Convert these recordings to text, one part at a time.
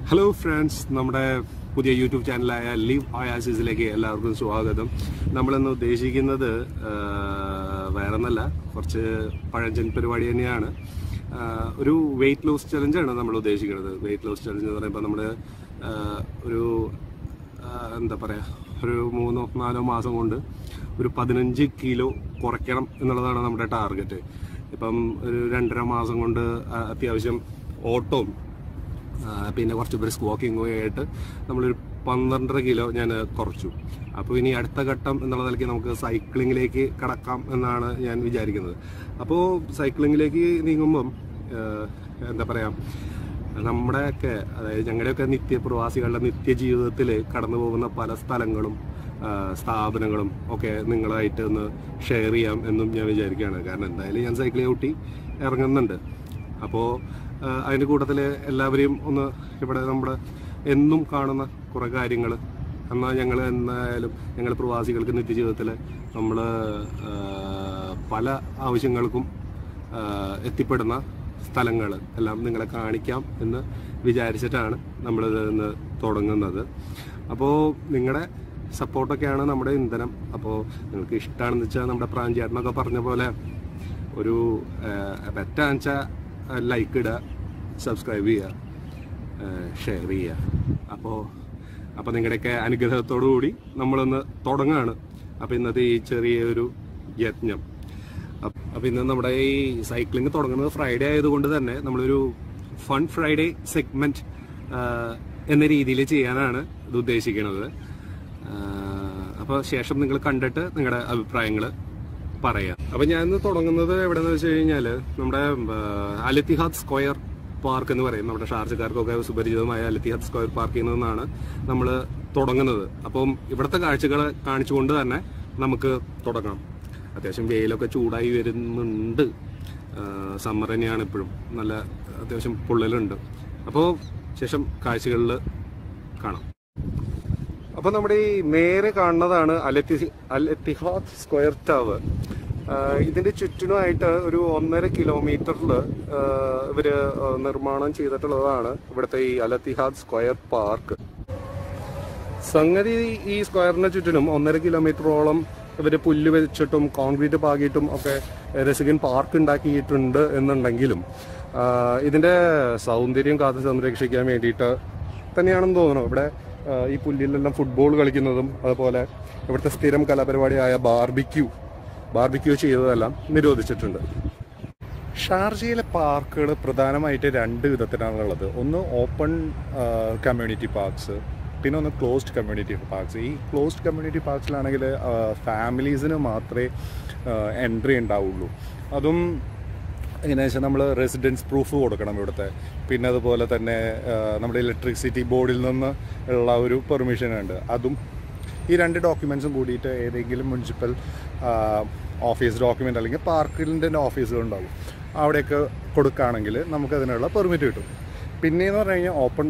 hello friends നമ്മുടെ പുതിയ YouTube ചാനലായ live ഒയാസിസിലേക്ക് എല്ലാവർക്കും സ്വാഗതം നമ്മളിന്ന് ഉദ്ദേശിക്കുന്നത് ആ, വേറൊന്നല്ല കുറച്ച് പഴഞ്ചൻ പരിപാടി തന്നെയാണ് ആ, ഒരു വെയിറ്റ് ലോസ് ചലഞ്ചാണ് നമ്മൾ ഉദ്ദേശിക്കുന്നത് വെയിറ്റ് ലോസ് ചലഞ്ച് എന്ന് പറയുമ്പോൾ നമ്മൾ ഒരു ആ, എന്താ പറയുക ഒരു മൂന്നോ നാലോ മാസം കൊണ്ട് ഒരു പതിനഞ്ച് കിലോ കുറയ്ക്കണം എന്നുള്ളതാണ് നമ്മുടെ ടാർഗറ്റ് ഇപ്പം ഒരു രണ്ടര മാസം കൊണ്ട് ആ, അത്യാവശ്യം ഓട്ടവും ആ, പിന്നെ കുറച്ച് ബ്രിസ്ക് വാക്കിങ്ങും ആയിട്ട് നമ്മളൊരു പന്ത്രണ്ടര കിലോ ഞാൻ കുറച്ചു അപ്പോൾ ഇനി അടുത്ത ഘട്ടം എന്നുള്ള നിലയ്ക്ക് നമുക്ക് സൈക്ലിങ്ങിലേക്ക് കടക്കാം എന്നാണ് ഞാൻ വിചാരിക്കുന്നത് അപ്പോൾ സൈക്ലിങ്ങിലേക്ക് നീങ്ങുമ്പം ആ, എന്താ പറയുക നമ്മുടെയൊക്കെ അതായത് ഞങ്ങളുടെയൊക്കെ നിത്യപ്രവാസികളുടെ നിത്യജീവിതത്തിൽ കടന്നു പോകുന്ന പല സ്ഥലങ്ങളും ആ, സ്ഥാപനങ്ങളും ഒക്കെ നിങ്ങളായിട്ട് ഒന്ന് ഷെയർ ചെയ്യാം എന്നും ഞാൻ വിചാരിക്കുകയാണ് കാരണം എന്തായാലും ഞാൻ സൈക്കിൾ ചവിട്ടി ഇറങ്ങുന്നുണ്ട് അപ്പോൾ അതിൻ്റെ കൂട്ടത്തിൽ എല്ലാവരെയും ഒന്ന് ഇവിടെ നമ്മുടെ എന്നും കാണുന്ന കുറേ കാര്യങ്ങൾ എന്നാൽ ഞങ്ങൾ എന്തായാലും ഞങ്ങൾ പ്രവാസികൾക്ക് നിത്യജീവിതത്തിൽ നമ്മൾ പല ആവശ്യങ്ങൾക്കും ആ, എത്തിപ്പെടുന്ന സ്ഥലങ്ങൾ എല്ലാം നിങ്ങളെ കാണിക്കാം എന്ന് വിചാരിച്ചിട്ടാണ് നമ്മളിത് ഇന്ന് തുടങ്ങുന്നത് അപ്പോൾ നിങ്ങളുടെ സപ്പോർട്ടൊക്കെയാണ് നമ്മുടെ ഇന്ധനം അപ്പോൾ നിങ്ങൾക്ക് ഇഷ്ടമാണെന്ന് വെച്ചാൽ നമ്മുടെ പ്രാഞ്ചേട്ടനൊക്കെ പറഞ്ഞ പോലെ ഒരു പറ്റാന്ന് വെച്ചാൽ ലൈക്ക് ഇടുക സബ്സ്ക്രൈബ് ചെയ്യുക ഷെയർ ചെയ്യുക അപ്പോൾ അപ്പോൾ നിങ്ങളുടെയൊക്കെ അനുഗ്രഹത്തോടു കൂടി നമ്മളൊന്ന് തുടങ്ങുകയാണ് അപ്പോൾ ഇന്നത്തെ ഈ ചെറിയൊരു യജ്ഞം അപ്പ- അപ്പോൾ ഇന്ന് നമ്മുടെ ഈ സൈക്ലിംഗ് തുടങ്ങുന്നത് ഫ്രൈഡേ ആയതുകൊണ്ട് തന്നെ നമ്മളൊരു ഫൺ ഫ്രൈഡേ സെഗ്മെന്റ് എന്ന രീതിയിൽ ചെയ്യാനാണ് ഇത് ഉദ്ദേശിക്കുന്നത് അപ്പോൾ ശേഷം നിങ്ങൾ കണ്ടിട്ട് നിങ്ങളുടെ അഭിപ്രായങ്ങൾ പറയാം അപ്പൊ ഞാൻ ഇന്ന് തുടങ്ങുന്നത് എവിടെന്ന് വെച്ച് കഴിഞ്ഞാല് നമ്മുടെ അലത്തിഹാദ് സ്ക്വയർ പാർക്ക് എന്ന് പറയും നമ്മുടെ ഷാർജക്കാർക്കൊക്കെ സുപരിചിതമായ അലത്തിഹാദ് സ്ക്വയർ പാർക്കിൽ നിന്നാണ് നമ്മൾ തുടങ്ങുന്നത് അപ്പം ഇവിടുത്തെ കാഴ്ചകൾ കാണിച്ചുകൊണ്ട് തന്നെ നമുക്ക് തുടങ്ങാം അത്യാവശ്യം വെയിലൊക്കെ ചൂടായി വരുന്നുണ്ട് സമ്മർ തന്നെയാണ് ഇപ്പോഴും നല്ല അത്യാവശ്യം പൊള്ളലുണ്ട് അപ്പോൾ ശേഷം കാഴ്ചകളിൽ കാണാം അപ്പൊ നമ്മുടെ ഈ നേരെ കാണുന്നതാണ് അലത്തി അലത്തിഹാദ് സ്ക്വയർ ടവർ ഇതിന്റെ ചുറ്റിനുമായിട്ട് ഒരു ഒന്നര കിലോമീറ്ററിൽ ഇവര് ആ, നിർമ്മാണം ചെയ്തിട്ടുള്ളതാണ് ഇവിടുത്തെ ഈ അലത്തിഹാദ് സ്ക്വയർ പാർക്ക് സംഗതി ഈ സ്ക്വയറിന് ചുറ്റിനും ഒന്നര കിലോമീറ്ററോളം ഇവര് പുല്ല് വെച്ചിട്ടും കോൺക്രീറ്റ് പാകിയിട്ടും ഒക്കെ രസികൻ പാർക്ക് ഉണ്ടാക്കിയിട്ടുണ്ട് എന്നുണ്ടെങ്കിലും ആ, ഇതിന്റെ സൗന്ദര്യം കാത്തു സംരക്ഷിക്കാൻ വേണ്ടിയിട്ട് തന്നെയാണെന്ന് തോന്നുന്നു ഇവിടെ ആ, ഈ പുല്ലിലെല്ലാം ഫുട്ബോൾ കളിക്കുന്നതും അതുപോലെ ഇവിടുത്തെ സ്ഥിരം കലാപരിപാടിയായ ബാർബിക്യൂ ബാർബിക്യൂ ചെയ്തതെല്ലാം നിരോധിച്ചിട്ടുണ്ട് ഷാർജയിലെ പാർക്കുകൾ പ്രധാനമായിട്ട് രണ്ട് വിധത്തിലാണുള്ളത് ഒന്ന് ഓപ്പൺ കമ്മ്യൂണിറ്റി പാർക്സ് പിന്നെ ഒന്ന് ക്ലോസ്ഡ് കമ്മ്യൂണിറ്റി പാർക്സ് ഈ ക്ലോസ്ഡ് കമ്മ്യൂണിറ്റി പാർക്സിലാണെങ്കിൽ ഫാമിലീസിന് മാത്രമേ എൻട്രി ഉണ്ടാവുള്ളൂ അതും എങ്ങനെയാ വെച്ചാൽ നമ്മൾ റെസിഡൻസ് പ്രൂഫ് കൊടുക്കണം ഇവിടുത്തെ പിന്നെ അതുപോലെ തന്നെ ആ, നമ്മുടെ ഇലക്ട്രിസിറ്റി ബോർഡിൽ നിന്ന് ഉള്ള ഒരു പെർമിഷൻ ഉണ്ട് അതും ഈ രണ്ട് ഡോക്യുമെൻസും കൂടിയിട്ട് ഏതെങ്കിലും മുനിസിപ്പൽ ഓഫീസ് ഡോക്യുമെൻ്റ് അല്ലെങ്കിൽ പാർക്കിൻ്റെ ഓഫീസുകളുണ്ടാവും അവിടെയൊക്കെ കൊടുക്കുകയാണെങ്കിൽ നമുക്ക് അതിനുള്ള പെർമിറ്റ് കിട്ടും പിന്നെയെന്ന് പറഞ്ഞു കഴിഞ്ഞാൽ ഓപ്പൺ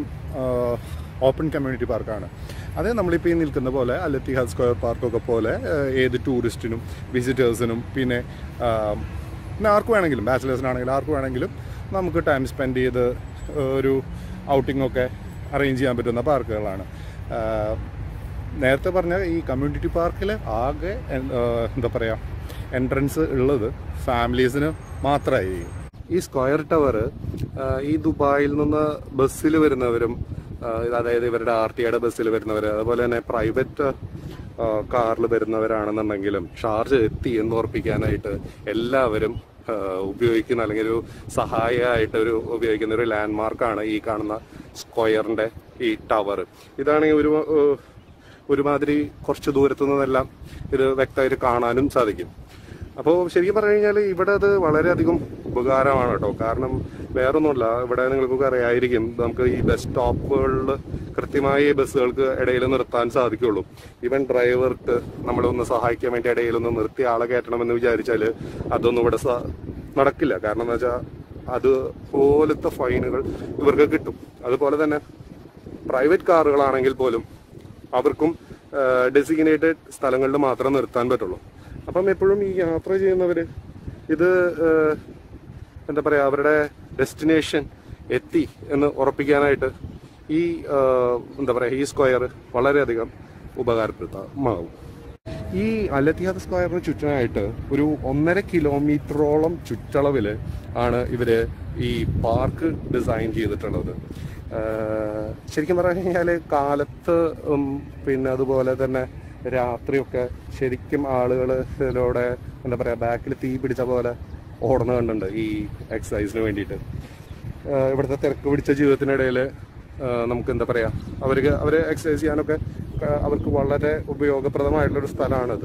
ഓപ്പൺ കമ്മ്യൂണിറ്റി പാർക്കാണ് അത് നമ്മളിപ്പോൾ ഈ നിൽക്കുന്ന പോലെ അലത്തിഹാദ് സ്ക്വയർ പാർക്കൊക്കെ പോലെ ആ, ഏത് ടൂറിസ്റ്റിനും വിസിറ്റേഴ്സിനും പിന്നെ ആ, പിന്നെ ആർക്ക് വേണമെങ്കിലും ബാച്ചിലേഴ്സിനാണെങ്കിലും ആർക്ക് വേണമെങ്കിലും നമുക്ക് ടൈം സ്പെൻഡ് ചെയ്ത് ഒരു ഔട്ടിംഗ് ഒക്കെ അറേഞ്ച് ചെയ്യാൻ പറ്റുന്ന പാർക്കുകളാണ് ആ, നേരത്തെ പറഞ്ഞ ഈ കമ്മ്യൂണിറ്റി പാർക്കിൽ ആകെ എൻ- ആ, എന്താ പറയുക എൻട്രൻസ് ഉള്ളത് ഫാമിലീസിന് മാത്രമായി ഈ സ്ക്വയർ ടവർ ഈ ദുബായിൽ നിന്ന് ബസ്സിൽ വരുന്നവരും ആ, അതായത് ഇവരുടെ ആർ ടി ഐയുടെ ബസ്സിൽ വരുന്നവർ അതുപോലെ തന്നെ പ്രൈവറ്റ് കാറിൽ വരുന്നവരാണെന്നുണ്ടെങ്കിലും ഷാർജ് എത്തി എന്ന് ഉറപ്പിക്കാനായിട്ട് എല്ലാവരും ആ, ഉപയോഗിക്കുന്ന അല്ലെങ്കിൽ ഒരു സഹായമായിട്ട് ഒരു ഉപയോഗിക്കുന്ന ഒരു ലാൻഡ് മാർക്കാണ് ഈ കാണുന്ന സ്ക്വയറിന്റെ ഈ ടവർ ഇതാണെങ്കിൽ ഒരു ഏഹ്, ഒരുമാതിരി കുറച്ച് ദൂരത്തു നിന്നെല്ലാം ഇത് വ്യക്തമായിട്ട് കാണാനും സാധിക്കും അപ്പോൾ ശരിക്കും പറഞ്ഞു കഴിഞ്ഞാൽ ഇവിടെ അത് വളരെയധികം ഉപകാരമാണ് കേട്ടോ കാരണം വേറൊന്നുമില്ല ഇവിടെ നിങ്ങൾക്കൊക്കെ അറിയായിരിക്കും നമുക്ക് ഈ ബസ് സ്റ്റോപ്പുകളിൽ കൃത്യമായി ഈ ബസ്സുകൾക്ക് ഇടയിൽ നിർത്താൻ സാധിക്കുള്ളൂ ഈവൻ ഡ്രൈവർക്ക് നമ്മളൊന്ന് സഹായിക്കാൻ വേണ്ടി ഇടയിലൊന്ന് നിർത്തി ആളെ കയറ്റണമെന്ന് വിചാരിച്ചാൽ അതൊന്നും ഇവിടെ സ- നടക്കില്ല കാരണം എന്താ വെച്ചാൽ അതുപോലത്തെ ഫൈനുകൾ ഇവർക്ക് കിട്ടും അതുപോലെ തന്നെ പ്രൈവറ്റ് കാറുകളാണെങ്കിൽ പോലും അവർക്കും ഡെസിഗ്നേറ്റഡ് സ്ഥലങ്ങളിൽ മാത്രമേ നിർത്താൻ പറ്റുള്ളൂ അപ്പം എപ്പോഴും ഈ യാത്ര ചെയ്യുന്നവര് ഇത് ഏഹ്, എന്താ പറയാ അവരുടെ ഡെസ്റ്റിനേഷൻ എത്തി എന്ന് ഉറപ്പിക്കാനായിട്ട് ഈ ആ, എന്താ പറയുക ഈ സ്ക്വയർ വളരെയധികം ഉപകാരപ്രദമാവും ഈ അലത്തിഹാദ് സ്ക്വയറിന് ചുറ്റിനായിട്ട് ഒരു ഒന്നര കിലോമീറ്ററോളം ചുറ്റളവിൽ ആണ് ഇവര് ഈ പാർക്ക് ഡിസൈൻ ചെയ്തിട്ടുള്ളത് ആഹ് ശരിക്കും പറഞ്ഞു കഴിഞ്ഞാൽ കാലത്ത് ഉം, പിന്നെ അതുപോലെ തന്നെ രാത്രിയൊക്കെ ശരിക്കും ആളുകൾ ഇതിലൂടെ എന്താ പറയുക ബാക്കിൽ തീ പിടിച്ച പോലെ ഓടുന്ന കണ്ടുണ്ട് ഈ എക്സസൈസിന് വേണ്ടിയിട്ട് ആഹ് ഇവിടുത്തെ തിരക്ക് പിടിച്ച ജീവിതത്തിനിടയിൽ നമുക്ക് എന്താ പറയുക അവർക്ക് അവർ എക്സസൈസ് ചെയ്യാനൊക്കെ ആഹ് അവർക്ക് വളരെ ഉപയോഗപ്രദമായിട്ടുള്ളൊരു സ്ഥലമാണിത്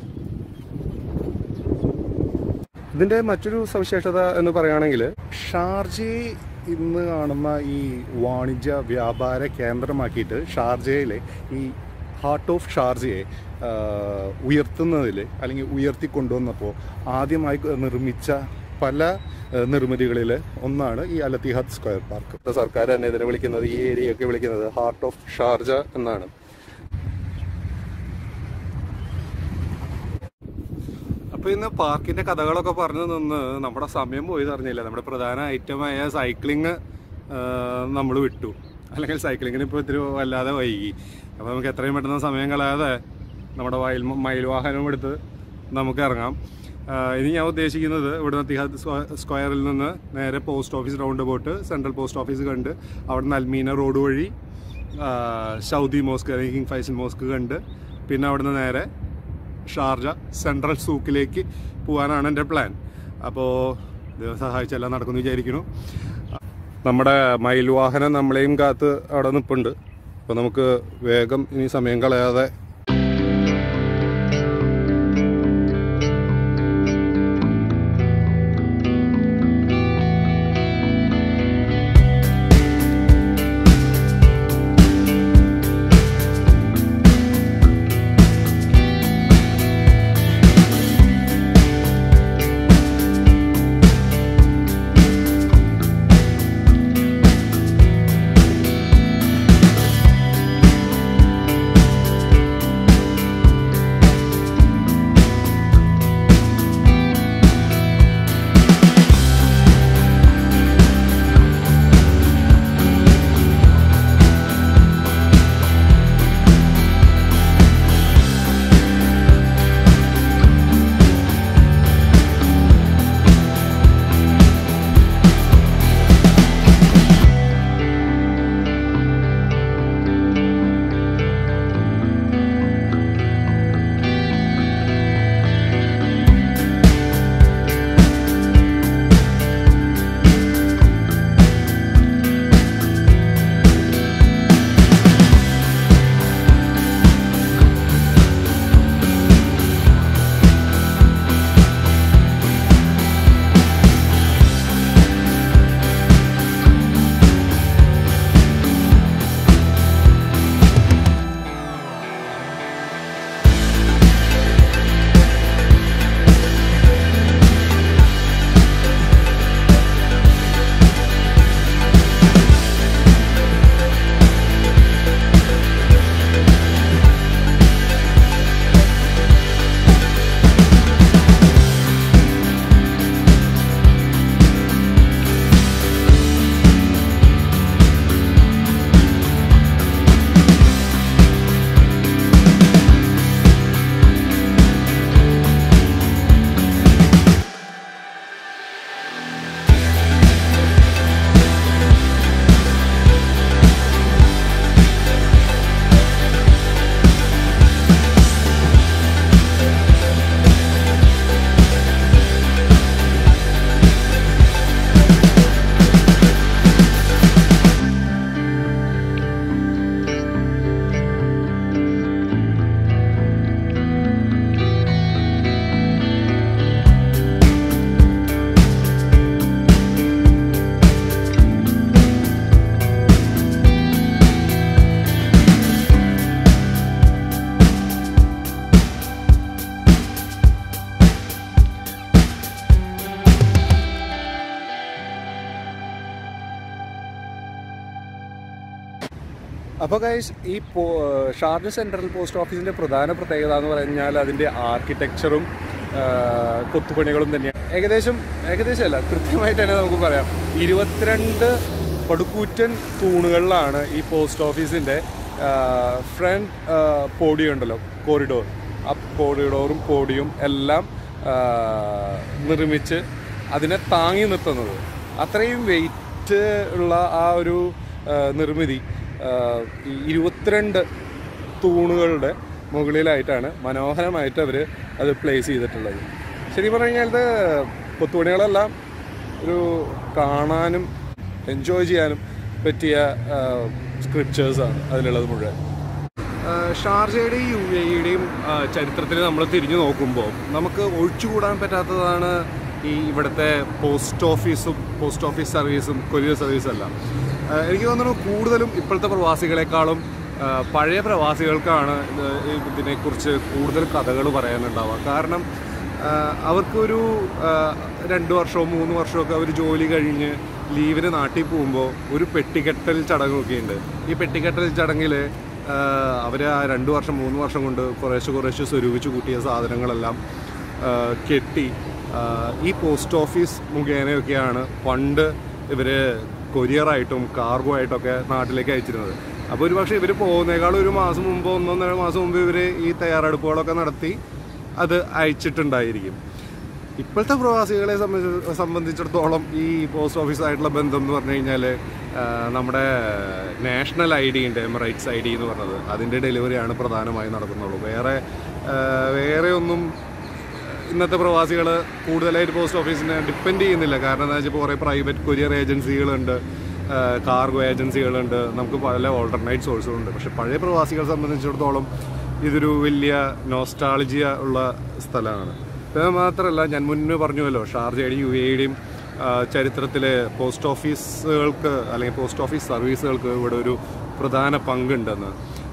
ഇതിന്റെ മറ്റൊരു സവിശേഷത എന്ന് പറയുകയാണെങ്കിൽ ഷാർജയെ ഇന്ന് കാണുന്ന ഈ വാണിജ്യ വ്യാപാര കേന്ദ്രമാക്കിയിട്ട് ഷാർജയിലെ ഈ ഹാർട്ട് ഓഫ് ഷാർജയെ ഉയർത്തുന്നതിൽ അല്ലെങ്കിൽ ഉയർത്തി കൊണ്ടുവന്നപ്പോൾ ആദ്യമായി നിർമ്മിച്ച പല നിർമ്മിതികളിൽ ഒന്നാണ് ഈ അലത്തിഹാദ് സ്ക്വയർ പാർക്ക് സർക്കാർ തന്നെ ഇതിനെ വിളിക്കുന്നത് ഈ ഏരിയയൊക്കെ വിളിക്കുന്നത് ഹാർട്ട് ഓഫ് ഷാർജ എന്നാണ് അപ്പൊ ഇന്ന് പാർക്കിന്റെ കഥകളൊക്കെ പറഞ്ഞു നിന്ന് നമ്മുടെ സമയം പോയി അറിഞ്ഞില്ല നമ്മുടെ പ്രധാന ഐറ്റമായ സൈക്ലിംഗ് നമ്മൾ വിട്ടു അല്ലെങ്കിൽ സൈക്ലിങ്ങിന് ഇപ്പോൾ ഇത്തിരി വല്ലാതെ വൈകി അപ്പോൾ നമുക്ക് എത്രയും പെട്ടെന്ന് സമയം കളയാതെ നമ്മുടെ വയൽ മയിൽ വാഹനം എടുത്ത് നമുക്ക് ഇറങ്ങാം ആ, ഇനി ഞാൻ ഉദ്ദേശിക്കുന്നത് ഇവിടുന്ന് തിഹാദ് സ്ക്വ- സ്ക്വയറിൽ നിന്ന് നേരെ പോസ്റ്റ് ഓഫീസ് റൗണ്ട് പോട്ട് സെൻട്രൽ പോസ്റ്റ് ഓഫീസ് കണ്ട് അവിടെ നിന്ന് അൽമീന റോഡ് വഴി ആ, സൗദി മോസ്ക് അല്ലെങ്കിൽ കിങ് ഫൈസൽ മോസ്ക് കണ്ട് പിന്നെ അവിടുന്ന് നേരെ ഷാർജ സെൻട്രൽ സൂക്കിലേക്ക് പോകാനാണ് എൻ്റെ പ്ലാൻ അപ്പോൾ ദൈവം സഹായിച്ചെല്ലാം നടക്കുമെന്ന് വിചാരിക്കുന്നു നമ്മുടെ മയിൽ വാഹനം നമ്മളെയും കാത്ത് അവിടെ നിൽപ്പുണ്ട് അപ്പോൾ നമുക്ക് വേഗം ഇനി സമയം കളയാതെ അപ്പോൾ ഗൈസ് ഈ പോ ഷാർജ സെൻട്രൽ പോസ്റ്റ് ഓഫീസിൻ്റെ പ്രധാന പ്രത്യേകത എന്ന് പറഞ്ഞാൽ അതിൻ്റെ ആർക്കിടെക്ചറും കൊത്തുപണികളും തന്നെയാണ് ഏകദേശം ഏകദേശം അല്ല കൃത്യമായിട്ട് തന്നെ നമുക്ക് പറയാം ഇരുപത്തിരണ്ട് പടുക്കൂറ്റൻ തൂണുകളിലാണ് ഈ പോസ്റ്റ് ഓഫീസിൻ്റെ ഫ്രണ്ട് പോഡിയം ഉണ്ടല്ലോ കോറിഡോർ ആ കോറിഡോറും പോഡിയും എല്ലാം ആ, നിർമ്മിച്ച് അതിനെ താങ്ങി നിർത്തുന്നത് അത്രയും വെയിറ്റ് ഉള്ള ആ ഒരു ആ, നിർമ്മിതി ആ, ഈ ഇരുപത്തിരണ്ട് തൂണുകളുടെ മുകളിലായിട്ടാണ് മനോഹരമായിട്ട് അവർ അത് പ്ലേസ് ചെയ്തിട്ടുള്ളത് ശരിക്കും പറഞ്ഞു കഴിഞ്ഞാൽ ഇത് കൊത്തുപണികളെല്ലാം ഒരു കാണാനും എൻജോയ് ചെയ്യാനും പറ്റിയ സ്ക്രിപ്റ്റേഴ്സാണ് അതിലുള്ളത് മുഴുവൻ ഷാർജയുടെയും യു എയുടെയും ചരിത്രത്തിൽ നമ്മൾ തിരിഞ്ഞു നോക്കുമ്പോൾ നമുക്ക് ഒഴിച്ചുകൂടാൻ പറ്റാത്തതാണ് ഈ ഇവിടുത്തെ പോസ്റ്റ് ഓഫീസും പോസ്റ്റ് ഓഫീസ് സർവീസും കൊറിയർ സർവീസും എല്ലാം ആ, എനിക്ക് തോന്നുന്നു കൂടുതലും ഇപ്പോഴത്തെ പ്രവാസികളെക്കാളും ആ, പഴയ പ്രവാസികൾക്കാണ് ഇത് ഇതിനെക്കുറിച്ച് കൂടുതൽ കഥകൾ പറയാനുണ്ടാവുക കാരണം ആ, അവർക്കൊരു ആ, രണ്ട് വർഷമോ മൂന്ന് വർഷമൊക്കെ അവർ ജോലി കഴിഞ്ഞ് ലീവിന് നാട്ടിൽ പോകുമ്പോൾ ഒരു പെട്ടിക്കെട്ടൽ ചടങ്ങൊക്കെ ഉണ്ട് ഈ പെട്ടിക്കെട്ടൽ ചടങ്ങിൽ അവർ ആ രണ്ട് വർഷം മൂന്ന് വർഷം കൊണ്ട് കുറേശ്ശെ കുറേശ്ശെ സ്വരൂപിച്ച് കൂട്ടിയ സാധനങ്ങളെല്ലാം ആ, കെട്ടി ആ, ഈ പോസ്റ്റ് ഓഫീസ് മുഖേനയൊക്കെയാണ് പണ്ട് ഇവർ കൊറിയറായിട്ടും കാർഗോ ആയിട്ടൊക്കെ നാട്ടിലേക്ക് അയച്ചിരുന്നത് അപ്പോൾ ഒരു പക്ഷേ ഇവർ പോകുന്നേക്കാൾ ഒരു മാസം മുമ്പ് ഒന്നൊന്നര മാസം മുമ്പ് ഇവർ ഈ തയ്യാറെടുപ്പുകളൊക്കെ നടത്തി അത് അയച്ചിട്ടുണ്ടായിരിക്കും ഇപ്പോഴത്തെ പ്രവാസികളെ സംബന്ധിച്ച് സംബന്ധിച്ചിടത്തോളം ഈ പോസ്റ്റ് ഓഫീസായിട്ടുള്ള ബന്ധം എന്ന് പറഞ്ഞു കഴിഞ്ഞാൽ നമ്മുടെ നാഷണൽ ഐ ഡി ഉണ്ട് എമറൈറ്റ്സ് ഐ ഡി എന്ന് പറഞ്ഞത് അതിൻ്റെ ഡെലിവറിയാണ് പ്രധാനമായും നടക്കുന്നുള്ളൂ വേറെ ആ, വേറെ ഒന്നും ഇന്നത്തെ പ്രവാസികൾ കൂടുതലായിട്ട് പോസ്റ്റ് ഓഫീസിനെ ഡിപ്പെൻഡ് ചെയ്യുന്നില്ല കാരണം എന്താ വെച്ചാൽ കുറേ പ്രൈവറ്റ് കൊറിയർ ഏജൻസികളുണ്ട് കാർഗോ ഏജൻസികളുണ്ട് നമുക്ക് പല ഓൾട്ടർനേറ്റ് സോഴ്സുകളുണ്ട് പക്ഷെ പഴയ പ്രവാസികളെ സംബന്ധിച്ചിടത്തോളം ഇതൊരു വലിയ നോസ്റ്റാളജിയ ഉള്ള സ്ഥലമാണ് ഇത് മാത്രമല്ല ഞാൻ മുന്നേ പറഞ്ഞുവല്ലോ ഷാർജയുടെയും യു എയുടെയും ചരിത്രത്തിലെ പോസ്റ്റ് ഓഫീസുകൾക്ക് അല്ലെങ്കിൽ പോസ്റ്റ് ഓഫീസ് സർവീസുകൾക്ക് ഇവിടെ ഒരു പ്രധാന പങ്കുണ്ടെന്ന്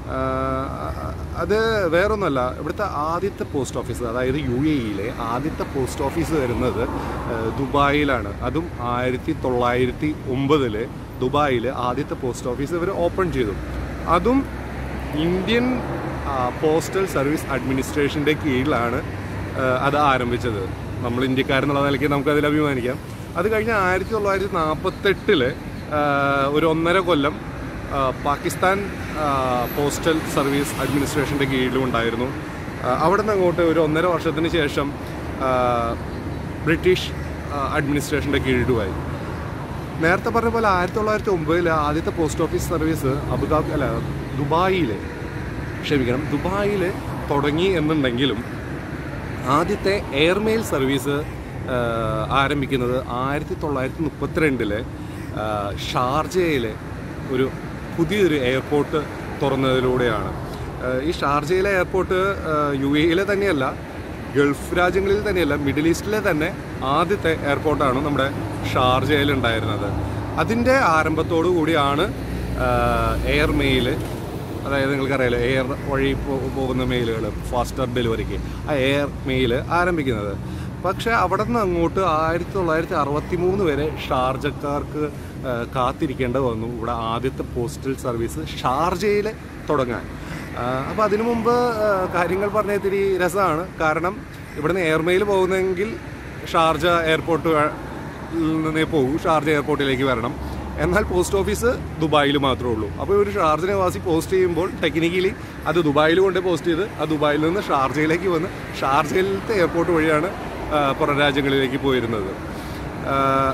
ആഹ് അത് വേറൊന്നുമല്ല ഇവിടുത്തെ ആദ്യത്തെ പോസ്റ്റ് ഓഫീസ് അതായത് യു എ ഇയിലെ ആദ്യത്തെ പോസ്റ്റ് ഓഫീസ് വരുന്നത് ആഹ് ദുബായിലാണ് അതും ആയിരത്തി തൊള്ളായിരത്തി ഒമ്പതില് ദുബായിൽ ആദ്യത്തെ പോസ്റ്റ് ഓഫീസ് ഇവർ ഓപ്പൺ ചെയ്തു അതും ഇന്ത്യൻ പോസ്റ്റൽ സർവീസ് അഡ്മിനിസ്ട്രേഷൻ്റെ കീഴിലാണ് ആഹ് അത് ആരംഭിച്ചത് നമ്മൾ ഇന്ത്യക്കാരെന്നുള്ള നിലയ്ക്ക് നമുക്കതിൽ അഭിമാനിക്കാം അത് കഴിഞ്ഞ് ആയിരത്തി തൊള്ളായിരത്തി നാൽപ്പത്തെട്ടില് ഒരു ഒന്നര കൊല്ലം ആ, പാകിസ്ഥാൻ ആ, പോസ്റ്റൽ സർവീസ് അഡ്മിനിസ്ട്രേഷൻ്റെ കീഴിലും ഉണ്ടായിരുന്നു ആ, അവിടെ നിന്ന് അങ്ങോട്ട് ഒരു ഒന്നര വർഷത്തിന് ശേഷം ആ, ബ്രിട്ടീഷ് ആ, അഡ്മിനിസ്ട്രേഷൻ്റെ കീഴിലുമായി നേരത്തെ പറഞ്ഞ പോലെ ആയിരത്തി തൊള്ളായിരത്തി ഒമ്പതിൽ ആദ്യത്തെ പോസ്റ്റ് ഓഫീസ് സർവീസ് അബുദാബി അല്ല ദുബായിൽ ക്ഷമിക്കണം ദുബായിൽ തുടങ്ങി എന്നുണ്ടെങ്കിലും ആദ്യത്തെ എയർമെയിൽ സർവീസ് ആ, ആരംഭിക്കുന്നത് ആയിരത്തി തൊള്ളായിരത്തി മുപ്പത്തിരണ്ടിലെ ഷാർജയിലെ ഒരു പുതിയൊരു എയർപോർട്ട് തുറന്നതിലൂടെയാണ് ആ, ഈ ഷാർജയിലെ എയർപോർട്ട് യു എയിലെ തന്നെയല്ല ഗൾഫ് രാജ്യങ്ങളിൽ തന്നെയല്ല മിഡിൽ ഈസ്റ്റിലെ തന്നെ ആദ്യത്തെ എയർപോർട്ടാണ് നമ്മുടെ ഷാർജയിൽ ഉണ്ടായിരുന്നത് അതിൻ്റെ ആരംഭത്തോടു കൂടിയാണ് എയർ മെയിൽ അതായത് നിങ്ങൾക്കറിയാലോ എയർ വഴി പോ- പോകുന്ന മെയിലുകൾ ഫാസ്റ്റർ ഡെലിവറിക്ക് ആ എയർ മെയിൽ ആരംഭിക്കുന്നത് പക്ഷേ അവിടെ നിന്ന് അങ്ങോട്ട് ആയിരത്തി തൊള്ളായിരത്തി അറുപത്തി മൂന്ന് വരെ ഷാർജക്കാർക്ക് ആ, കാത്തിരിക്കേണ്ടി വന്നു ഇവിടെ ആദ്യത്തെ പോസ്റ്റൽ സർവീസ് ഷാർജയിൽ തുടങ്ങാൻ അപ്പോൾ അതിനു മുമ്പ് ആ, കാര്യങ്ങൾ പറഞ്ഞ ഇത്തിരി രസമാണ് കാരണം ഇവിടുന്ന് എയർമെയിൽ പോകുന്നെങ്കിൽ ഷാർജ എയർപോർട്ട് നിന്നേ പോകും ഷാർജ എയർപോർട്ടിലേക്ക് വരണം എന്നാൽ പോസ്റ്റ് ഓഫീസ് ദുബായിൽ മാത്രമേ ഉള്ളൂ അപ്പോൾ ഒരു ഷാർജ നിവാസി പോസ്റ്റ് ചെയ്യുമ്പോൾ ടെക്നിക്കലി അത് ദുബായിൽ കൊണ്ട് പോസ്റ്റ് ചെയ്ത് ആ ദുബായിൽ നിന്ന് ഷാർജയിലേക്ക് വന്ന് ഷാർജയിലത്തെ എയർപോർട്ട് വഴിയാണ് ആ, പുറം രാജ്യങ്ങളിലേക്ക് പോയിരുന്നത് ആ,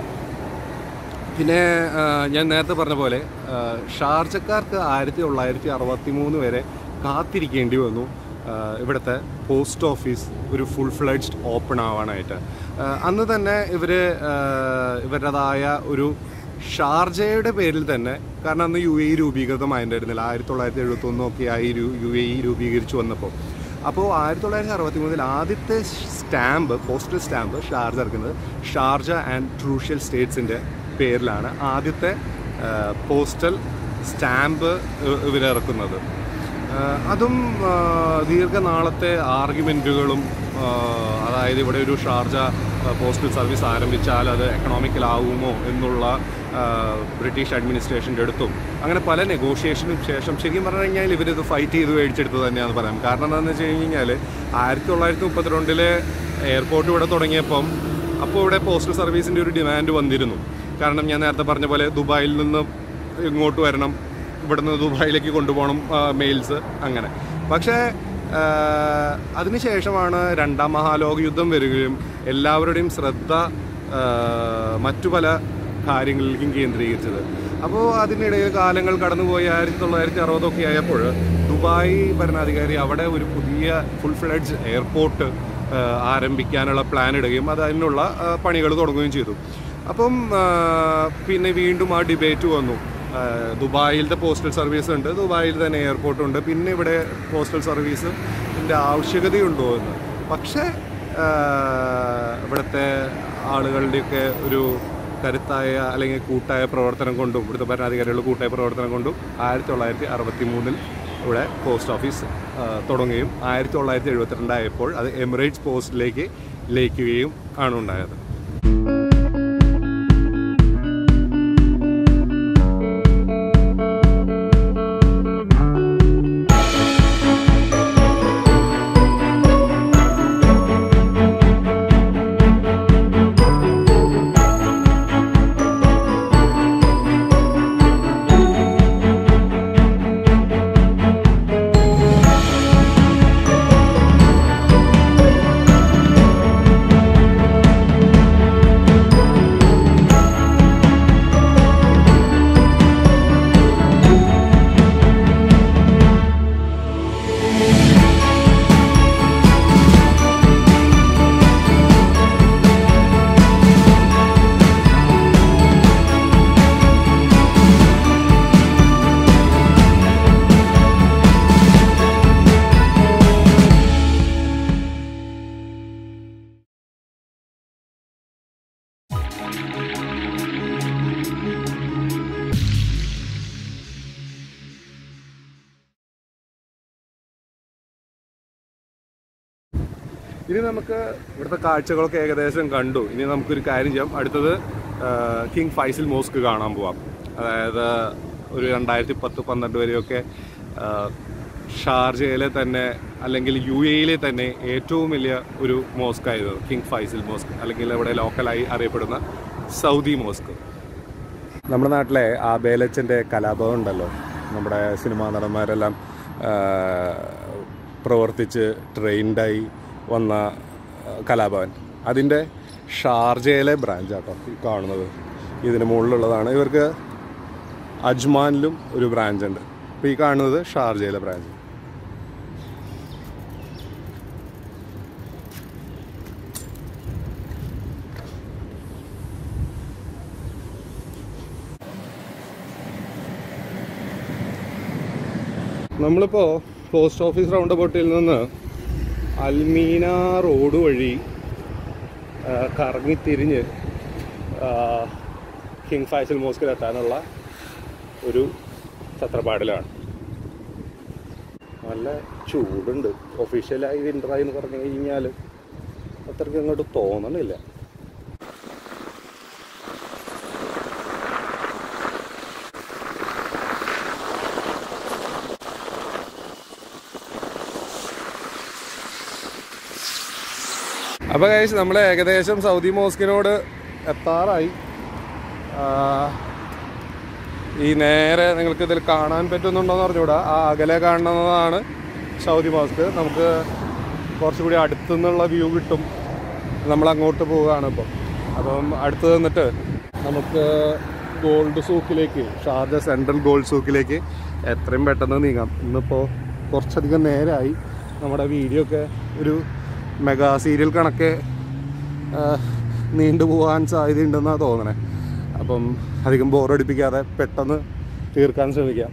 പിന്നെ ആ, ഞാൻ നേരത്തെ പറഞ്ഞ പോലെ ആ, ഷാർജക്കാർക്ക് ആയിരത്തി തൊള്ളായിരത്തി അറുപത്തി മൂന്ന് വരെ കാത്തിരിക്കേണ്ടി വന്നു ആ, ഇവിടുത്തെ പോസ്റ്റ് ഓഫീസ് ഒരു ഫുൾ ഫ്ലഡ്ജ്ഡ് ഓപ്പൺ ആവാനായിട്ട് ആ, അന്ന് തന്നെ ഇവർ ഇവരുടേതായ ഒരു ഷാർജയുടെ പേരിൽ തന്നെ കാരണം അന്ന് യു എ രൂപീകൃതമായിട്ടുണ്ടായിരുന്നില്ല ആയിരത്തി തൊള്ളായിരത്തി എഴുപത്തി ഒന്നൊക്കെ ആയി യു എ രൂപീകരിച്ചു വന്നപ്പോൾ അപ്പോൾ ആയിരത്തി തൊള്ളായിരത്തി അറുപത്തി മൂന്നിൽ ആദ്യത്തെ സ്റ്റാമ്പ് പോസ്റ്റൽ സ്റ്റാമ്പ് ഷാർജ ഇറക്കുന്നത് ഷാർജ ആൻഡ് ട്രൂഷ്യൽ സ്റ്റേറ്റ്സിൻ്റെ പേരിലാണ് ആദ്യത്തെ ആ, പോസ്റ്റൽ സ്റ്റാമ്പ് ഇ- ഇവരിറക്കുന്നത് ആ, അതും ആ, ദീർഘനാളത്തെ ആർഗ്യുമെൻറ്റുകളും അതായത് ഇവിടെ ഒരു ഷാർജ ആ, പോസ്റ്റൽ സർവീസ് ആരംഭിച്ചാൽ അത് എക്കണോമിക്കലാവുമോ എന്നുള്ള ആ, ബ്രിട്ടീഷ് അഡ്മിനിസ്ട്രേഷൻ്റെ അടുത്തും അങ്ങനെ പല നെഗോഷിയേഷനും ശേഷം ശരിക്കും പറഞ്ഞു കഴിഞ്ഞാൽ ഇവരിത് ഫൈറ്റ് ചെയ്ത് മേടിച്ചെടുത്തത് തന്നെയാണെന്ന് പറയാം കാരണം എന്താണെന്ന് വെച്ച് കഴിഞ്ഞാൽ ആയിരത്തി തൊള്ളായിരത്തി മുപ്പത്തിരണ്ടിലെ എയർപോർട്ട് ഇവിടെ തുടങ്ങിയപ്പം അപ്പോൾ ഇവിടെ പോസ്റ്റൽ സർവീസിൻ്റെ ഒരു ഡിമാൻഡ് വന്നിരുന്നു കാരണം ഞാൻ നേരത്തെ പറഞ്ഞ പോലെ ദുബായിൽ നിന്ന് ഇങ്ങോട്ട് വരണം ഇവിടുന്ന് ദുബായിലേക്ക് കൊണ്ടുപോകണം മെയിൽസ് അങ്ങനെ പക്ഷേ ആ, അതിനുശേഷമാണ് രണ്ടാം മഹാലോക യുദ്ധം വരികയും എല്ലാവരുടെയും ശ്രദ്ധ ആ, മറ്റു പല കാര്യങ്ങളിലേക്കും കേന്ദ്രീകരിച്ചത് അപ്പോൾ അതിനിടയിൽ കാലങ്ങൾ കടന്നുപോയി ആയിരത്തി തൊള്ളായിരത്തി അറുപതൊക്കെ ആയപ്പോൾ ദുബായ് ഭരണാധികാരി അവിടെ ഒരു പുതിയ ഫുൾ ഫ്ലെഡ്ജ് എയർപോർട്ട് ആരംഭിക്കാനുള്ള പ്ലാൻ ഇടുകയും അത് അതിനുള്ള പണികൾ തുടങ്ങുകയും ചെയ്തു അപ്പം ആ, പിന്നെ വീണ്ടും ആ ഡിബേറ്റ് വന്നു ആ, ദുബായിലത്തെ പോസ്റ്റൽ സർവീസ് ഉണ്ട് ദുബായിൽ തന്നെ എയർപോർട്ട് ഉണ്ട് പിന്നെ ഇവിടെ പോസ്റ്റൽ സർവീസിൻ്റെ ആവശ്യകതയുണ്ടോ എന്ന് പക്ഷേ ആ, ഇവിടുത്തെ ആളുകളുടെയൊക്കെ ഒരു കരുത്തായ അല്ലെങ്കിൽ കൂട്ടായ പ്രവർത്തനം കൊണ്ടും ഇവിടുത്തെ ഭരണാധികാരികളുടെ കൂട്ടായ പ്രവർത്തനം കൊണ്ടും ആയിരത്തി തൊള്ളായിരത്തി അറുപത്തി മൂന്നിൽ ഇവിടെ പോസ്റ്റ് ഓഫീസ് ആ, തുടങ്ങുകയും ആയിരത്തി തൊള്ളായിരത്തി എഴുപത്തിരണ്ടായപ്പോൾ അത് എമിറേറ്റ്സ് പോസ്റ്റിലേക്ക് ലയിക്കുകയും ആണ് ഉണ്ടായത് ഇനി നമുക്ക് ഇവിടുത്തെ കാഴ്ചകളൊക്കെ ഏകദേശം കണ്ടു ഇനി നമുക്കൊരു കാര്യം ചെയ്യാം അടുത്തത് ആ, കിങ് ഫൈസൽ മോസ്ക് കാണാൻ പോവാം അതായത് ഒരു രണ്ടായിരത്തി പത്ത് പന്ത്രണ്ട് വരെയൊക്കെ ആ, ഷാർജയിലെ തന്നെ അല്ലെങ്കിൽ യു എയിലെ തന്നെ ഏറ്റവും വലിയ ഒരു മോസ്ക് ആയിരുന്നു കിങ് ഫൈസൽ മോസ്ക് അല്ലെങ്കിൽ ഇവിടെ ലോക്കലായി അറിയപ്പെടുന്ന സൗദി മോസ്ക് നമ്മുടെ നാട്ടിലെ ആ ബേലച്ചൻ്റെ കലാഭവൻ ഉണ്ടല്ലോ നമ്മുടെ സിനിമാ നടന്മാരെല്ലാം ആ, പ്രവർത്തിച്ച് ട്രെയിൻഡായി വന്ന ആ, കലാഭവൻ അതിൻ്റെ ഷാർജയിലെ ബ്രാഞ്ചാട്ടോ ഈ കാണുന്നത് ഇതിന് മുകളിലുള്ളതാണ് ഇവർക്ക് അജ്മാനിലും ഒരു ബ്രാഞ്ച് ഉണ്ട് അപ്പോൾ ഈ കാണുന്നത് ഷാർജയിലെ ബ്രാഞ്ച് നമ്മളിപ്പോൾ പോസ്റ്റ് ഓഫീസ് റൗണ്ട് ബോട്ടിൽ നിന്ന് അൽമീന റോഡ് വഴി ആ, കറങ്ങിത്തിരിഞ്ഞ് ആ, കിങ് ഫൈസൽ മോസ്കിൽ എത്താനുള്ള ഒരു ചത്രപ്പാടിലാണ് നല്ല ചൂടുണ്ട് ഒഫീഷ്യലായി വിൻ്ററായി എന്ന് പറഞ്ഞു കഴിഞ്ഞാൽ അത്രയ്ക്ക് അങ്ങോട്ട് തോന്നണില്ല അപ്പോൾ കഴിച്ച് നമ്മൾ ഏകദേശം സൗദി മോസ്കിനോട് എത്താറായി ആ, ഈ നേരെ നിങ്ങൾക്ക് ഇതിൽ കാണാൻ പറ്റുന്നുണ്ടോന്ന് പറഞ്ഞുകൂടാ ആ അകലെ കാണുന്നതാണ് സൗദി മോസ്ക് നമുക്ക് കുറച്ചുകൂടി അടുത്തു നിന്നുള്ള വ്യൂ കിട്ടും നമ്മൾ അങ്ങോട്ട് പോവുകയാണ് ഇപ്പം അപ്പം അടുത്ത് നിന്നിട്ട് നമുക്ക് ഗോൾഡ് സൂക്കിലേക്ക് ഷാർജ സെൻട്രൽ ഗോൾഡ് സൂക്കിലേക്ക് എത്രയും പെട്ടെന്ന് നീങ്ങാം ഇന്നിപ്പോൾ കുറച്ചധികം നേരമായി നമ്മുടെ വീഡിയോ ഒക്കെ ഒരു മെഗാ സീരിയൽ കണക്കെ ആ, നീണ്ടുപോകാൻ സാധ്യതയുണ്ടെന്നാണ് തോന്നണേ അപ്പം അധികം ബോറടിപ്പിക്കാതെ പെട്ടെന്ന് തീർക്കാൻ ശ്രമിക്കാം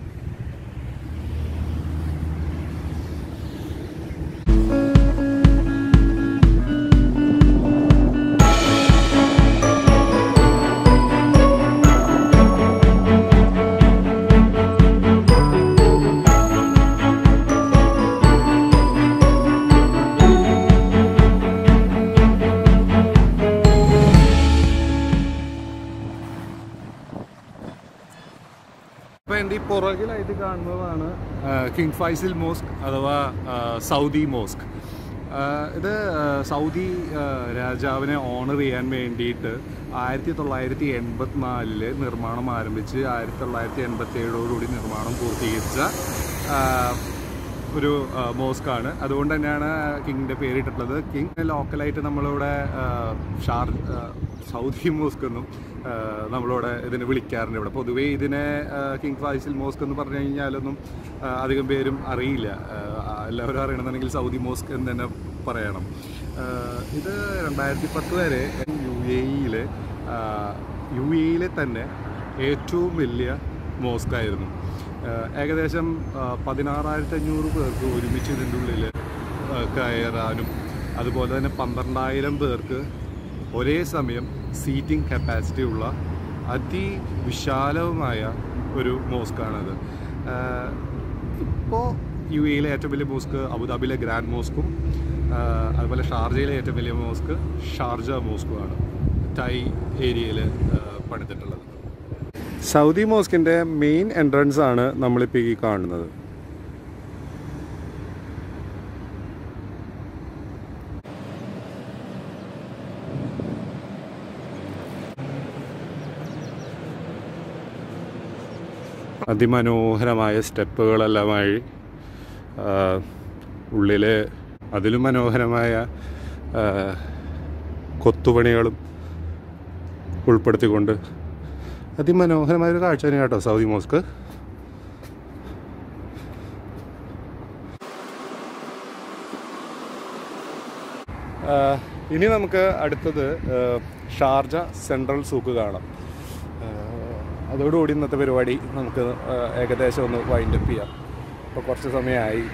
ഇപ്പൊ എൻ്റെ ഈ പുറകിലായിട്ട് കാണുന്നതാണ് ആ, കിങ് ഫൈസൽ മോസ്ക് അഥവാ ആ, സൗദി മോസ്ക് ആഹ് ഇത് ആഹ് സൗദി ആഹ് രാജാവിനെ ഓണർ ചെയ്യാൻ വേണ്ടിയിട്ട് ആയിരത്തി തൊള്ളായിരത്തി എൺപത്തിനാലില് നിർമ്മാണം ആരംഭിച്ച് ആയിരത്തി തൊള്ളായിരത്തി എൺപത്തി ഏഴോടുകൂടി നിർമ്മാണം പൂർത്തീകരിച്ച ആഹ് ഒരു മോസ്കാണ് അതുകൊണ്ട് തന്നെയാണ് കിങ്ങിൻ്റെ പേരിട്ടിട്ടുള്ളത് കിങ് ലോക്കലായിട്ട് നമ്മളിവിടെ ആഹ് ഷാർ ആഹ് സൗദി മോസ്ക് എന്നും ആഹ് നമ്മളിവിടെ ഇതിനെ വിളിക്കാറുണ്ട് ഇവിടെ പൊതുവേ ഇതിനെ ആഹ് കിങ് ഫാസിൽ മോസ്ക് എന്ന് പറഞ്ഞു കഴിഞ്ഞാലൊന്നും ആഹ് അധികം പേരും അറിയില്ല ആഹ് എല്ലാവരും അറിയണമെന്നുണ്ടെങ്കിൽ സൗദി മോസ്ക് എന്ന് തന്നെ പറയണം ആഹ് ഇത് രണ്ടായിരത്തി പത്ത് വരെ യു എ ഇയിലെ യു എയിലെ തന്നെ ഏറ്റവും വലിയ മോസ്ക് ആയിരുന്നു ആഹ് ഏകദേശം ആഹ് പതിനാറായിരത്തി അഞ്ഞൂറ് പേർക്ക് ഒരുമിച്ച് ഇതിൻ്റെ ഉള്ളിൽ ആഹ് കയറാനും അതുപോലെ തന്നെ പന്ത്രണ്ടായിരം പേർക്ക് ഒരേ സമയം സീറ്റിംഗ് കപ്പാസിറ്റി ഉള്ള അതിവിശാലവുമായ ഒരു മോസ്കാണത് ഇപ്പോൾ യു എയിലെ ഏറ്റവും വലിയ മോസ്ക് അബുദാബിയിലെ ഗ്രാൻഡ് മോസ്കും ആഹ് അതുപോലെ ഷാർജയിലെ ഏറ്റവും വലിയ മോസ്ക് ഷാർജ മോസ്കുമാണ് ടൈ ഏരിയയിൽ പണിതിട്ടുള്ളത് സൗദി മോസ്കിൻ്റെ മെയിൻ എൻട്രൻസ് ആണ് നമ്മളിപ്പോൾ ഈ കാണുന്നത് അതിമനോഹരമായ സ്റ്റെപ്പുകളെല്ലാമായി ഉള്ളിൽ അതിലും മനോഹരമായ ആ, കൊത്തുപണികളും ഉൾപ്പെടുത്തിക്കൊണ്ട് അതിമനോഹരമായ ഒരു കാഴ്ച തന്നെയാണ് കേട്ടോ സൗദി മോസ്ക് ആഹ് ഇനി നമുക്ക് അടുത്തത് ആഹ് ഷാർജ സെൻട്രൽ സൂക്ക് കാണാം ആഹ് അതോടുകൂടി ഇന്നത്തെ പരിപാടി നമുക്ക് ആഹ് ഏകദേശം ഒന്ന് വൈൻഡപ്പ് ചെയ്യാം ഇപ്പോൾ കുറച്ച് സമയമായി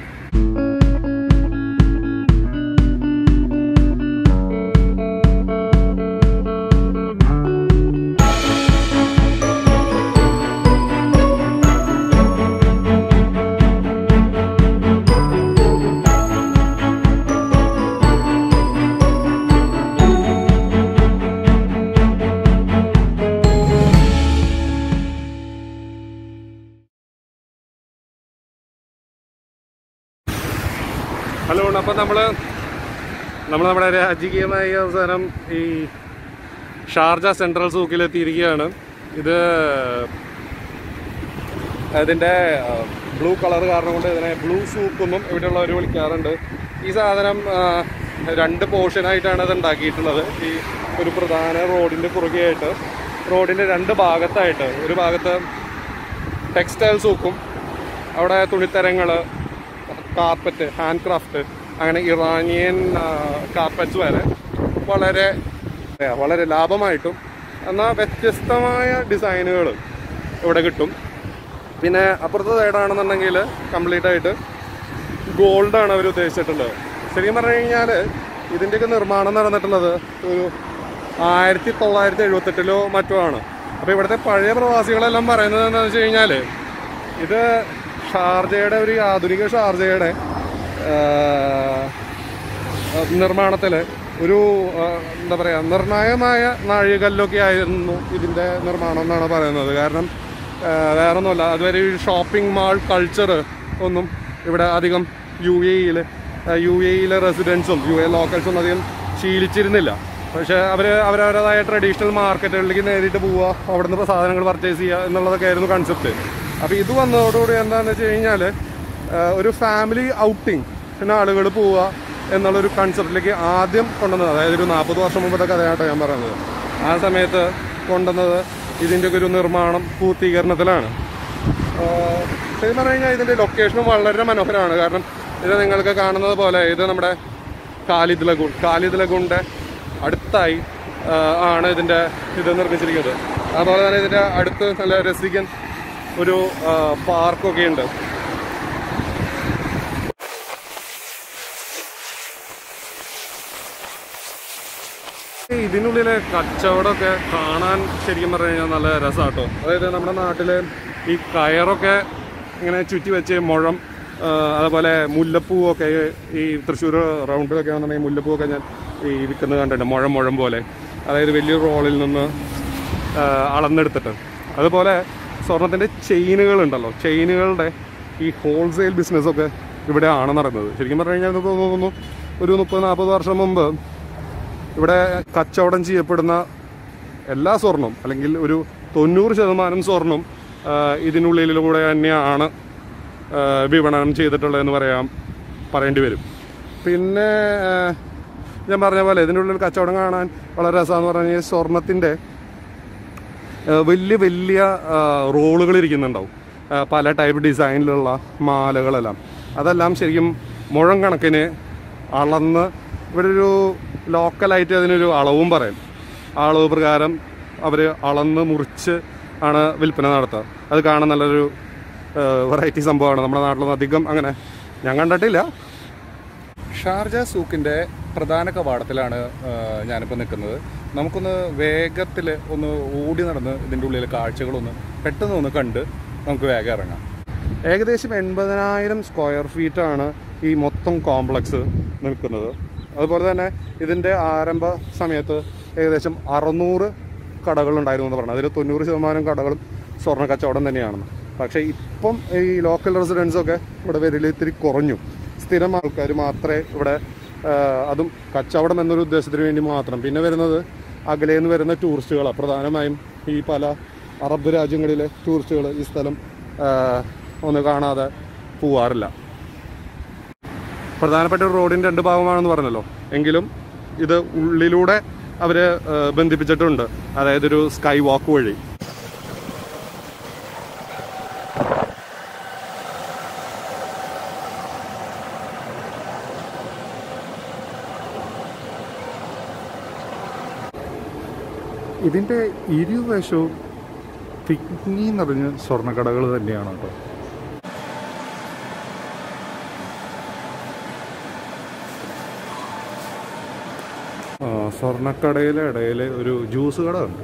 ഹലോ അപ്പോൾ നമ്മൾ നമ്മൾ നമ്മുടെ രാജകീയമായ അവസാനം ഈ ഷാർജ സെൻട്രൽ സൂക്കിലെത്തിയിരിക്കുകയാണ് ഇത് അതിൻ്റെ ബ്ലൂ കളർ കാരണം കൊണ്ട് ഇതിനെ ബ്ലൂ സൂക്ക് എന്നും ഇവിടെയുള്ളവർ വിളിക്കാറുണ്ട് ഈ സാധനം ആ, രണ്ട് പോർഷനായിട്ടാണ് ഇത് ഉണ്ടാക്കിയിട്ടുള്ളത് ഈ ഒരു പ്രധാന റോഡിൻ്റെ കുറുകെയായിട്ട് റോഡിൻ്റെ രണ്ട് ഭാഗത്തായിട്ട് ഒരു ഭാഗത്ത് ടെക്സ്റ്റൈൽ സൂക്കും അവിടെ തുണിത്തരങ്ങൾ കാർപ്പറ്റ് ഹാൻഡ് ക്രാഫ്റ്റ് അങ്ങനെ ഇറാനിയൻ കാർപ്പറ്റ്സ് വരെ വളരെ പറയാ, വളരെ ലാഭമായിട്ടും എന്നാൽ വ്യത്യസ്തമായ ഡിസൈനുകൾ ഇവിടെ കിട്ടും പിന്നെ അപ്പുറത്തെ സൈഡാണെന്നുണ്ടെങ്കിൽ കംപ്ലീറ്റ് ആയിട്ട് ഗോൾഡാണ് അവർ ഉദ്ദേശിച്ചിട്ടുള്ളത് ശരിക്കും പറഞ്ഞു കഴിഞ്ഞാൽ ഇതിൻ്റെയൊക്കെ നിർമ്മാണം നടന്നിട്ടുള്ളത് ഒരു ആയിരത്തി തൊള്ളായിരത്തി എഴുപത്തെട്ടിലോ മറ്റോ ആണ് അപ്പോൾ ഇവിടുത്തെ പഴയ പ്രവാസികളെല്ലാം പറയുന്നത് എന്താണെന്ന് വെച്ച് കഴിഞ്ഞാൽ ഇത് ഷാർജയുടെ ഒരു ആധുനിക ഷാർജയുടെ നിർമ്മാണത്തിൽ ഒരു ആ, എന്താ പറയുക നിർണായകമായ നാഴികല്ലൊക്കെ ആയിരുന്നു ഇതിൻ്റെ നിർമ്മാണം എന്നാണ് പറയുന്നത് കാരണം ആ, വേറൊന്നുമല്ല അതുവരെ ഈ ഷോപ്പിംഗ് മാൾ കൾച്ചർ ഒന്നും ഇവിടെ അധികം യു എയിൽ യു എയിലെ റെസിഡൻസും യു എ ലോക്കൽസും അധികം ശീലിച്ചിരുന്നില്ല പക്ഷേ അവർ അവരവരുടേതായ ട്രഡീഷണൽ മാർക്കറ്റുകളിലേക്ക് നേരിട്ട് പോവുക അവിടെ നിന്ന് സാധനങ്ങൾ പർച്ചേസ് ചെയ്യുക എന്നുള്ളതൊക്കെ ആയിരുന്നു കൺസെപ്റ്റ് അപ്പോൾ ഇത് വന്നതോടുകൂടി എന്താണെന്ന് വെച്ച് കഴിഞ്ഞാൽ ഒരു ഫാമിലി ഔട്ടിങ് ആളുകൾ പോവുക എന്നുള്ളൊരു കൺസെപ്റ്റിലേക്ക് ആദ്യം കൊണ്ടുവന്നത് അതായത് ഒരു നാൽപ്പത് വർഷം മുമ്പത്തെ കഥയാട്ടോ ഞാൻ പറയുന്നത് ആ സമയത്ത് കൊണ്ടുവന്നത് ഇതിൻ്റെയൊക്കെ ഒരു നിർമ്മാണം പൂർത്തീകരണത്തിലാണ് ആഹ് ശരിക്കും പറഞ്ഞു കഴിഞ്ഞാൽ ഇതിൻ്റെ ലൊക്കേഷനും വളരെ മനോഹരമാണ് കാരണം ഇത് നിങ്ങൾക്ക് കാണുന്നത് പോലെ ഇത് നമ്മുടെ കാലിദ് ലഗൂൺ കാലിദ് ലഗൂണിൻ്റെ അടുത്തായി ആഹ് ആണ് ഇതിൻ്റെ ഇത് നിർമ്മിച്ചിരിക്കുന്നത് അതുപോലെ തന്നെ ഇതിൻ്റെ അടുത്ത് നല്ല രസികൻ ഒരു ആഹ് പാർക്കൊക്കെ ഉണ്ട് ഇതിനുള്ളിലെ കച്ചവടമൊക്കെ കാണാൻ ശരിക്കും പറഞ്ഞു കഴിഞ്ഞാൽ നല്ല രസമാട്ടോ അതായത് നമ്മുടെ നാട്ടിൽ ഈ കയറൊക്കെ ഇങ്ങനെ ചുറ്റി വെച്ച് മുഴം ആ, അതുപോലെ മുല്ലപ്പൂവൊക്കെ ഈ തൃശ്ശൂർ റൗണ്ടിലൊക്കെ ആണെന്നുണ്ടെങ്കിൽ മുല്ലപ്പൂവൊക്കെ ഞാൻ ഈ വിൽക്കുന്നത് കണ്ടിട്ടുണ്ട് മുഴം മുഴം പോലെ അതായത് വലിയ റോളിൽ നിന്ന് ആ, അളന്നെടുത്തിട്ട് അതുപോലെ സ്വർണത്തിൻ്റെ ചെയിനുകൾ ഉണ്ടല്ലോ ചെയിനുകളുടെ ഈ ഹോൾസെയിൽ ബിസിനസ്സൊക്കെ ഇവിടെ ആണ് നടക്കുന്നത് ശരിക്കും പറഞ്ഞു കഴിഞ്ഞാൽ എനിക്ക് തോന്നുന്നു ഒരു മുപ്പത് നാൽപ്പത് വർഷം മുമ്പ് ഇവിടെ കച്ചവടം ചെയ്യപ്പെടുന്ന എല്ലാ സ്വർണവും അല്ലെങ്കിൽ ഒരു തൊണ്ണൂറ് ശതമാനം സ്വർണം ആ, ഇതിനുള്ളിലൂടെ തന്നെയാണ് ആ, വിപണനം ചെയ്തിട്ടുള്ളതെന്ന് പറയാം പറയേണ്ടി വരും പിന്നെ ആ, ഞാൻ പറഞ്ഞ പോലെ ഇതിനുള്ളിൽ കച്ചവടം കാണാൻ വളരെ രസമാണെന്ന് പറഞ്ഞു കഴിഞ്ഞാൽ സ്വർണത്തിൻ്റെ ഏഹ് വലിയ വലിയ റോളുകൾ ഇരിക്കുന്നുണ്ടാവും ഏഹ് പല ടൈപ്പ് ഡിസൈനിലുള്ള മാലകളെല്ലാം അതെല്ലാം ശരിക്കും മുഴം കണക്കിന് അളന്ന് ഇവിടെ ഒരു ലോക്കലായിട്ട് അതിനൊരു അളവും പറയും ആ അളവ് പ്രകാരം അവർ അളന്ന് മുറിച്ച് ആണ് വിൽപ്പന നടത്തുക അത് കാണാൻ നല്ലൊരു വെറൈറ്റി സംഭവമാണ് നമ്മുടെ നാട്ടിലൊന്നും അധികം അങ്ങനെ ഞാൻ കണ്ടിട്ടില്ല ഷാർജ സൂക്കിന്റെ പ്രധാന കവാടത്തിലാണ് ആ, ഞാനിപ്പോൾ നിൽക്കുന്നത് നമുക്കൊന്ന് വേഗത്തിൽ ഒന്ന് ഓടി നടന്ന് ഇതിൻ്റെ ഉള്ളിലെ കാഴ്ചകളൊന്ന് പെട്ടെന്ന് ഒന്ന് കണ്ട് നമുക്ക് വേഗം ഇറങ്ങാം ഏകദേശം എൺപതിനായിരം സ്ക്വയർ ഫീറ്റ് ആണ് ഈ മൊത്തം കോംപ്ലക്സ് നിൽക്കുന്നത് അതുപോലെ തന്നെ ഇതിൻ്റെ ആരംഭ സമയത്ത് ഏകദേശം അറുന്നൂറ് കടകളുണ്ടായിരുന്നു എന്ന് പറഞ്ഞു അതിൽ തൊണ്ണൂറ് ശതമാനം കടകളും സ്വർണ്ണ കച്ചവടം തന്നെയാണെന്ന് പക്ഷേ ഇപ്പം ഈ ലോക്കൽ റെസിഡൻസ് ഒക്കെ ഇവിടെ വരൽ ഇത്തിരി കുറഞ്ഞു സ്ഥിരം ആൾക്കാർ മാത്രമേ ഇവിടെ ആ, അതും കച്ചവടം എന്നൊരു ഉദ്ദേശത്തിന് വേണ്ടി മാത്രം പിന്നെ വരുന്നത് അകലേന്ന് വരുന്ന ടൂറിസ്റ്റുകളാണ് പ്രധാനമായും ഈ പല അറബ് രാജ്യങ്ങളിലെ ടൂറിസ്റ്റുകൾ ഈ സ്ഥലം ആ, ഒന്ന് കാണാതെ പോവാറില്ല പ്രധാനപ്പെട്ട ഒരു റോഡിൻ്റെ രണ്ട് ഭാഗമാണെന്ന് പറഞ്ഞല്ലോ എങ്കിലും ഇത് ഉള്ളിലൂടെ അവർ ബന്ധിപ്പിച്ചിട്ടുണ്ട് അതായത് ഒരു സ്കൈ വാക്ക് വഴി ഇതിൻ്റെ ഇരുവശവും തിങ്ങി നിറഞ്ഞ സ്വർണ്ണക്കടകൾ തന്നെയാണ് കേട്ടോ ആ, സ്വർണ്ണക്കടയിലെ ഇടയിൽ ഒരു ജ്യൂസ് കട ഉണ്ട്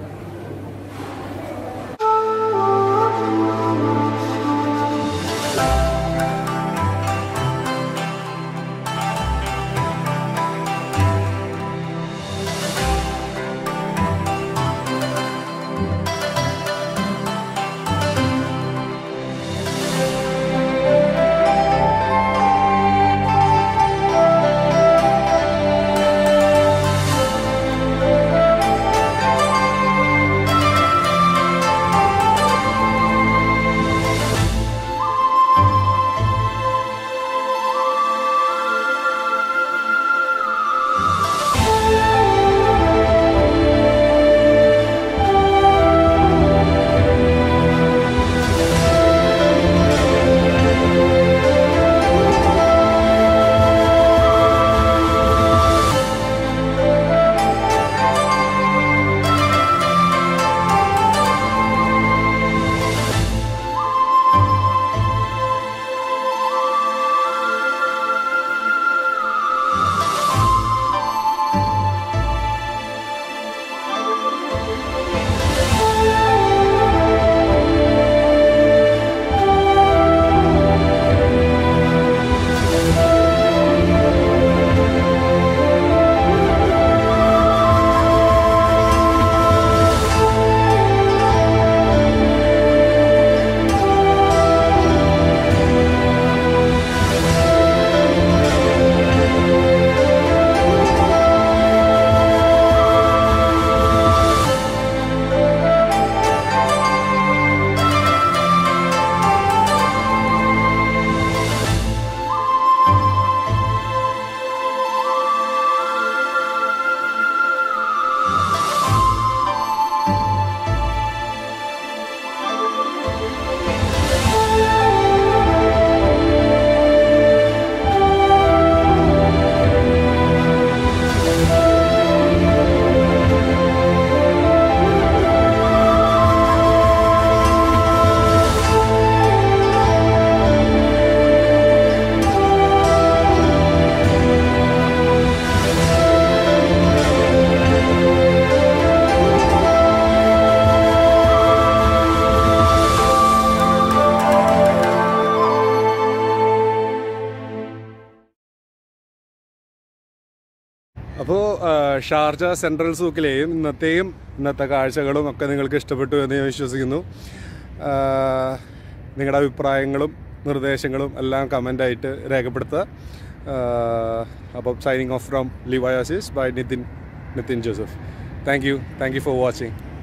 അപ്പോൾ ഷാർജ സെൻട്രൽ സൂക്കിലെയും ഇന്നത്തെയും ഇന്നത്തെ കാഴ്ചകളും ഒക്കെ നിങ്ങൾക്ക് ഇഷ്ടപ്പെട്ടു എന്ന് ഞാൻ വിശ്വസിക്കുന്നു ആ, നിങ്ങളുടെ അഭിപ്രായങ്ങളും നിർദ്ദേശങ്ങളും എല്ലാം കമൻ്റായിട്ട് രേഖപ്പെടുത്തുക അപ്പം signing off from Liwa oasis by Nithin Nithin Joseph thank you thank you for watching